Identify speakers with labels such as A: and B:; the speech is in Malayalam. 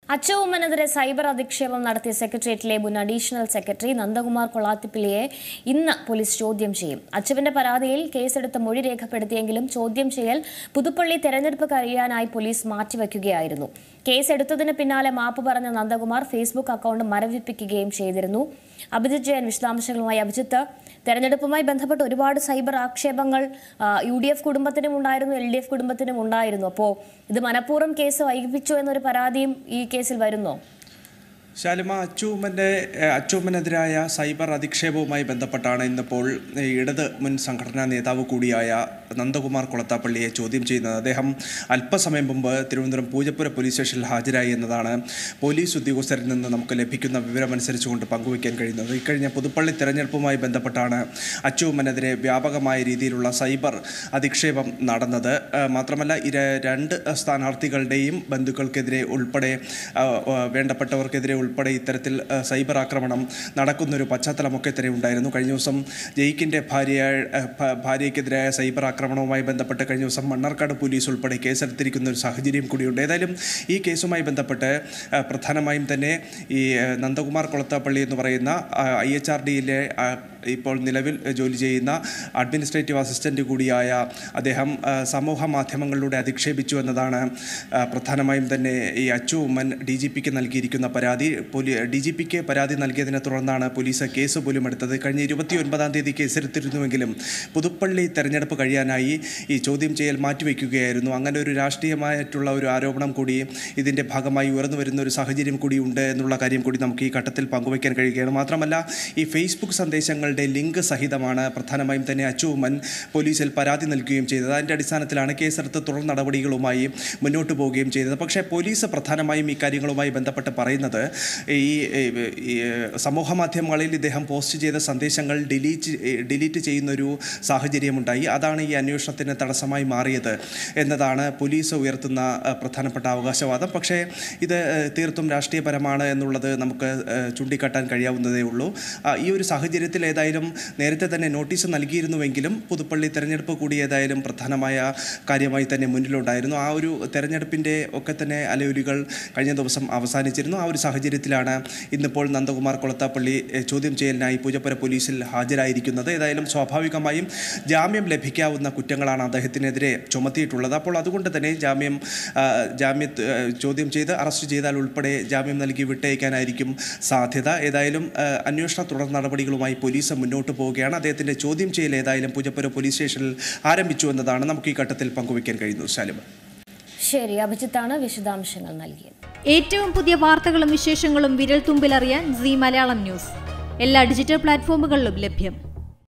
A: അച്ചവുമ്മനെതിരെ സൈബർ അധിക്ഷേപം നടത്തിയ സെക്രട്ടേറിയറ്റിലെ മുൻ അഡീഷണൽ സെക്രട്ടറി നന്ദകുമാർ കൊളാത്തിപ്പിള്ളിയെ ഇന്ന് പോലീസ് ചോദ്യം ചെയ്യും അച്ചുവിന്റെ പരാതിയിൽ കേസെടുത്ത് മൊഴി രേഖപ്പെടുത്തിയെങ്കിലും ചോദ്യം ചെയ്യൽ പുതുപ്പള്ളി തെരഞ്ഞെടുപ്പ് കഴിയാനായി പോലീസ് മാറ്റിവെക്കുകയായിരുന്നു കേസെടുത്തതിന് പിന്നാലെ മാപ്പ് പറഞ്ഞ നന്ദകുമാർ ഫേസ്ബുക്ക് അക്കൗണ്ട് മരവിപ്പിക്കുകയും ചെയ്തിരുന്നു അഭിജിത്ത് ജയൻ വിശദാംശങ്ങളുമായി അഭിജിത്ത് തെരഞ്ഞെടുപ്പുമായി ബന്ധപ്പെട്ട് ഒരുപാട് സൈബർ ആക്ഷേപങ്ങൾ യു ഡി എഫ് കുടുംബത്തിനും ഉണ്ടായിരുന്നു എൽ ഡി എഫ് കുടുംബത്തിനും ഉണ്ടായിരുന്നു അപ്പോൾ ഇത് മനഃപൂർവ്വം കേസ് വൈകിപ്പിച്ചു എന്നൊരു പരാതിയും ഈ കേസിൽ വരുന്നോ
B: ശാലിമ അച്ചൂമ്മൻ്റെ അച്ചൂമ്മനെതിരായ സൈബർ അധിക്ഷേപവുമായി ബന്ധപ്പെട്ടാണ് ഇന്നിപ്പോൾ ഈ ഇടത് മുൻ സംഘടനാ നേതാവ് കൂടിയായ നന്ദകുമാർ കൊളത്താപ്പള്ളിയെ ചോദ്യം ചെയ്യുന്നത് അദ്ദേഹം അല്പസമയം മുമ്പ് തിരുവനന്തപുരം പൂജപ്പുര പോലീസ് സ്റ്റേഷനിൽ ഹാജരായി എന്നതാണ് പോലീസ് ഉദ്യോഗസ്ഥരിൽ നിന്ന് നമുക്ക് ലഭിക്കുന്ന വിവരമനുസരിച്ചുകൊണ്ട് പങ്കുവയ്ക്കാൻ കഴിയുന്നത് ഇക്കഴിഞ്ഞ പുതുപ്പള്ളി തെരഞ്ഞെടുപ്പുമായി ബന്ധപ്പെട്ടാണ് അച്ചൂമ്മനെതിരെ വ്യാപകമായ രീതിയിലുള്ള സൈബർ അധിക്ഷേപം നടന്നത് ആ, മാത്രമല്ല ഇര രണ്ട് സ്ഥാനാർത്ഥികളുടെയും ബന്ധുക്കൾക്കെതിരെ ഉൾപ്പെടെ ആ, ആ, വേണ്ടപ്പെട്ടവർക്കെതിരെ ഉൾപ്പെടെ ഇത്തരത്തിൽ ആ, സൈബർ ആക്രമണം നടക്കുന്നൊരു പശ്ചാത്തലമൊക്കെ തന്നെ ഉണ്ടായിരുന്നു കഴിഞ്ഞ ദിവസം ജയിക്കിൻ്റെ ഭാര്യ ആ, ഭ- ഭാര്യയ്ക്കെതിരായ സൈബർ ആക്രമണവുമായി ബന്ധപ്പെട്ട് കഴിഞ്ഞ ദിവസം മണ്ണാർക്കാട് പോലീസ് ഉൾപ്പെടെ കേസെടുത്തിരിക്കുന്ന ഒരു സാഹചര്യം കൂടിയുണ്ട് ഏതായാലും ഈ കേസുമായി ബന്ധപ്പെട്ട് ആ, പ്രധാനമായും തന്നെ ഈ ആ, നന്ദകുമാർ കൊളത്താപ്പള്ളി എന്ന് പറയുന്ന ഐ എച്ച് ആർ ഡിയിലെ ഇപ്പോൾ നിലവിൽ ജോലി ചെയ്യുന്ന അഡ്മിനിസ്ട്രേറ്റീവ് അസിസ്റ്റൻ്റ് കൂടിയായ അദ്ദേഹം ആ, സമൂഹ മാധ്യമങ്ങളിലൂടെ അധിക്ഷേപിച്ചു എന്നതാണ് ആ, പ്രധാനമായും തന്നെ ഈ അച്ചു ഉമ്മൻ ഡി ജി പിക്ക് നൽകിയിരിക്കുന്ന പരാതി പോലീ ഡി ജി പിക്ക് പരാതി നൽകിയതിനെ തുടർന്നാണ് പോലീസ് കേസ് പോലും എടുത്തത് കഴിഞ്ഞ ഇരുപത്തി ഒൻപതാം തീയതി കേസെടുത്തിരുന്നുവെങ്കിലും പുതുപ്പള്ളി തെരഞ്ഞെടുപ്പ് കഴിയാനായി ഈ ചോദ്യം ചെയ്യൽ മാറ്റിവെക്കുകയായിരുന്നു അങ്ങനെ ഒരു രാഷ്ട്രീയമായിട്ടുള്ള ഒരു ആരോപണം കൂടി ഇതിൻ്റെ ഭാഗമായി ഉയർന്നു വരുന്ന ഒരു സാഹചര്യം കൂടി ഉണ്ട് എന്നുള്ള കാര്യം കൂടി നമുക്ക് ഈ ഘട്ടത്തിൽ പങ്കുവയ്ക്കാൻ കഴിയുകയാണ് മാത്രമല്ല ഈ ഫേസ്ബുക്ക് സന്ദേശങ്ങളുടെ ലിങ്ക് സഹിതമാണ് പ്രധാനമായും തന്നെ അച്ചുമ്മൻ പോലീസിൽ പരാതി നൽകുകയും ചെയ്തത് അതിൻ്റെ അടിസ്ഥാനത്തിലാണ് കേസെടുത്ത് തുടർ നടപടികളുമായി മുന്നോട്ട് പോവുകയും ചെയ്തത് പക്ഷേ പോലീസ് പ്രധാനമായും ഈ കാര്യങ്ങളുമായി ബന്ധപ്പെട്ട് പറയുന്നത് ഈ ഈ സമൂഹ മാധ്യമങ്ങളിൽ ഇദ്ദേഹം പോസ്റ്റ് ചെയ്ത സന്ദേശങ്ങൾ ഡിലീറ്റ് ഡിലീറ്റ് ചെയ്യുന്നൊരു സാഹചര്യമുണ്ടായി അതാണ് ഈ അന്വേഷണത്തിന് തടസ്സമായി മാറിയത് എന്നതാണ് പോലീസ് ഉയർത്തുന്ന അഹ്, പ്രധാനപ്പെട്ട അവകാശവാദം പക്ഷേ ഇത് അഹ്, തീർത്തും രാഷ്ട്രീയപരമാണ് എന്നുള്ളത് നമുക്ക് അഹ്, ചൂണ്ടിക്കാട്ടാൻ കഴിയാവുന്നതേ ഉള്ളൂ ആ, ഈ ഒരു സാഹചര്യത്തിൽ ഏതായാലും നേരത്തെ തന്നെ നോട്ടീസ് നൽകിയിരുന്നുവെങ്കിലും പുതുപ്പള്ളി തെരഞ്ഞെടുപ്പ് കൂടി ഏതായാലും പ്രധാനമായ കാര്യമായി തന്നെ മുന്നിലുണ്ടായിരുന്നു ആ ഒരു തെരഞ്ഞെടുപ്പിൻ്റെ ഒക്കെ തന്നെ അലയൊലികൾ കഴിഞ്ഞ ദിവസം അവസാനിച്ചിരുന്നു ആ ഒരു സാഹചര്യത്തിലാണ് ഇന്നിപ്പോൾ നന്ദകുമാർ കൊളത്താപ്പള്ളി എഹ്, ചോദ്യം ചെയ്യലിനായി പൂജപ്പുര പോലീസിൽ ഹാജരായിരിക്കുന്നത് ഏതായാലും സ്വാഭാവികമായും ജാമ്യം ലഭിക്കാവുന്ന കുറ്റങ്ങളാണ് അദ്ദേഹത്തിനെതിരെ ചുമത്തിയിട്ടുള്ളത് അപ്പോൾ അതുകൊണ്ട് തന്നെ ജാമ്യം ആ, ജാമ്യ ആ, ചോദ്യം ചെയ്ത് അറസ്റ്റ് ചെയ്താൽ ഉൾപ്പെടെ ജാമ്യം നൽകി വിട്ടയക്കാനായിരിക്കും സാധ്യത ഏതായാലും ആ, അന്വേഷണ തുടർ നടപടികളുമായി പോലീസ് മുന്നോട്ട് പോവുകയാണ് അദ്ദേഹത്തിൻ്റെ ചോദ്യം ചെയ്യൽ ഏതായാലും പൂജപ്പുര പോലീസ് സ്റ്റേഷനിൽ ആരംഭിച്ചു എന്നതാണ് നമുക്ക് ഈ ഘട്ടത്തിൽ പങ്കുവയ്ക്കാൻ കഴിയുന്നത് ശാലിമ
A: ശരി അഭിജിത്താണ് വിശദാംശങ്ങൾ നൽകിയത്
C: ഏറ്റവും പുതിയ വാർത്തകളും വിശേഷങ്ങളും വിരൽ തുമ്പിലറിയാൻ സി മലയാളം ന്യൂസ് എല്ലാ ഡിജിറ്റൽ പ്ലാറ്റ്ഫോമുകളിലും ലഭ്യം